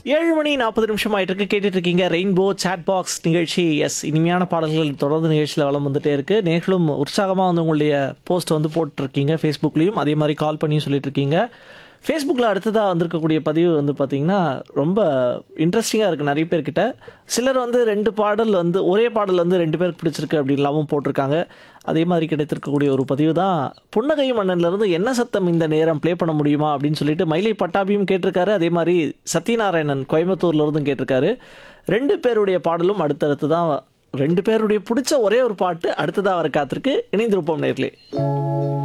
ஏழு மணி நாற்பது நிமிஷம் ஆயிட்டு இருக்கு கேட்டுட்டு இருக்கீங்க ரெயின்போ சாட் பாக்ஸ் நிகழ்ச்சி எஸ் இனிமையான பாடல்கள் தொடர்ந்து நிகழ்ச்சியில் வளம் வந்துட்டே இருக்கு நேர்களும் உற்சாகமாக வந்து உங்களுடைய போஸ்ட் வந்து போட்டிருக்கீங்க ஃபேஸ்புக்லேயும் அதே மாதிரி கால் பண்ணியும் சொல்லிட்டு இருக்கீங்க ஃபேஸ்புக்கில் அடுத்ததாக வந்திருக்கக்கூடிய பதிவு வந்து பார்த்தீங்கன்னா ரொம்ப இன்ட்ரெஸ்டிங்காக இருக்குது நிறைய பேர்கிட்ட சிலர் வந்து ரெண்டு பாடல் வந்து ஒரே பாடல் வந்து ரெண்டு பேருக்கு பிடிச்சிருக்கு அப்படின்லாமும் போட்டிருக்காங்க அதே மாதிரி கிடைத்திருக்கக்கூடிய ஒரு பதிவு தான் புன்னகை மன்னன்லேருந்து என்ன சத்தம் இந்த நேரம் ப்ளே பண்ண முடியுமா அப்படின்னு சொல்லிட்டு மயிலை பட்டாபியும் கேட்டிருக்காரு அதே மாதிரி சத்யநாராயணன் கோயம்புத்தூர்ல இருந்தும் கேட்டிருக்காரு ரெண்டு பேருடைய பாடலும் அடுத்தடுத்து தான் ரெண்டு பேருடைய பிடிச்ச ஒரே ஒரு பாட்டு அடுத்ததாக வர காத்திருக்கு இணைந்திருப்போம் நேர்களே